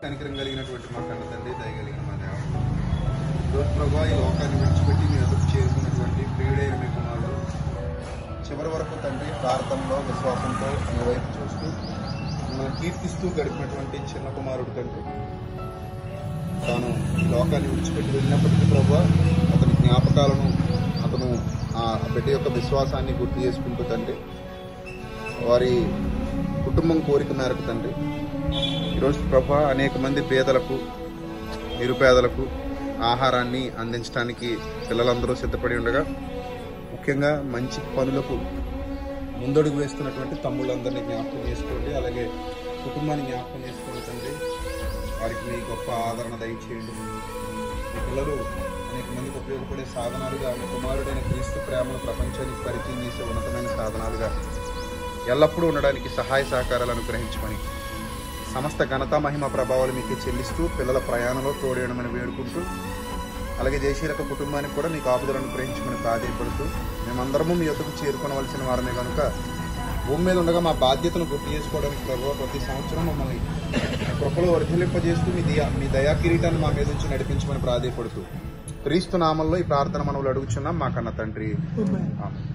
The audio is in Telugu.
కనికరం కలిగినటువంటి మా కన్న తండ్రి దయగలిగిన మా దేవ ఈరోజు ప్రభా ఈ లోకాన్ని విడిచిపెట్టి మీ ఎదురు చేరుకున్నటువంటి ప్రియుడైన మీ కుమారుడు చివరి వరకు తండ్రి ప్రార్థనలో విశ్వాసంతో మీ వైపు చూస్తూ మిమ్మల్ని కీర్తిస్తూ గడిపినటువంటి చిన్న కుమారుడు తండ్రి తాను ఈ లోకాన్ని విడిచిపెట్టి వెళ్ళినప్పటికీ ప్రభా అతని జ్ఞాపకాలను అతను ఆ బిడ్డ యొక్క విశ్వాసాన్ని గుర్తు చేసుకుంటూ తండ్రి వారి కుటుంబం కోరిక మేరకు తండ్రి ఈరోజు ప్రభా అనేక మంది పేదలకు నిరుపేదలకు ఆహారాన్ని అందించడానికి పిల్లలందరూ సిద్ధపడి ఉండగా ముఖ్యంగా మంచి పనులకు ముందడుగు వేస్తున్నటువంటి తమ్ముళ్ళందరినీ జ్ఞాపకం చేసుకోండి అలాగే కుటుంబాన్ని జ్ఞాపకం చేసుకోండి తండ్రి వారికి మీ గొప్ప ఆదరణ దయచేయండి మీ పిల్లలు అనేక మందికి ఉపయోగపడే సాధనాలుగా మీ కుమారుడైన క్రీస్తు ప్రేమను ప్రపంచానికి పరిచయం చేసే ఉన్నతమైన సాధనాలుగా ఎల్లప్పుడూ ఉండడానికి సహాయ సహకారాలు అనుగ్రహించమని సమస్త ఘనత మహిమ ప్రభావాలు మీకు చెల్లిస్తూ పిల్లల ప్రయాణంలో తోడేయడమని వేడుకుంటూ అలాగే జయశీలక కుటుంబానికి కూడా మీకు ఆపుదలను అనుగ్రహించమని ప్రాధాయపడుతూ మేమందరము మీ యొక్కకు చేరుకోవలసిన వారమే కనుక భూమి మీద ఉండగా మా బాధ్యతను గుర్తు చేసుకోవడానికి ప్రభావ ప్రతి సంవత్సరం మమ్మల్ని మీ కృపలో వర్ధిలింపజేస్తూ మీ దయా మీ దయా కిరీటాన్ని మా మీద నుంచి నడిపించమని ప్రాధాయపడుతూ క్రీస్తు నామంలో ఈ ప్రార్థన మనవులు అడుగుచున్నాం మా కన్న తండ్రి ఆమేన్.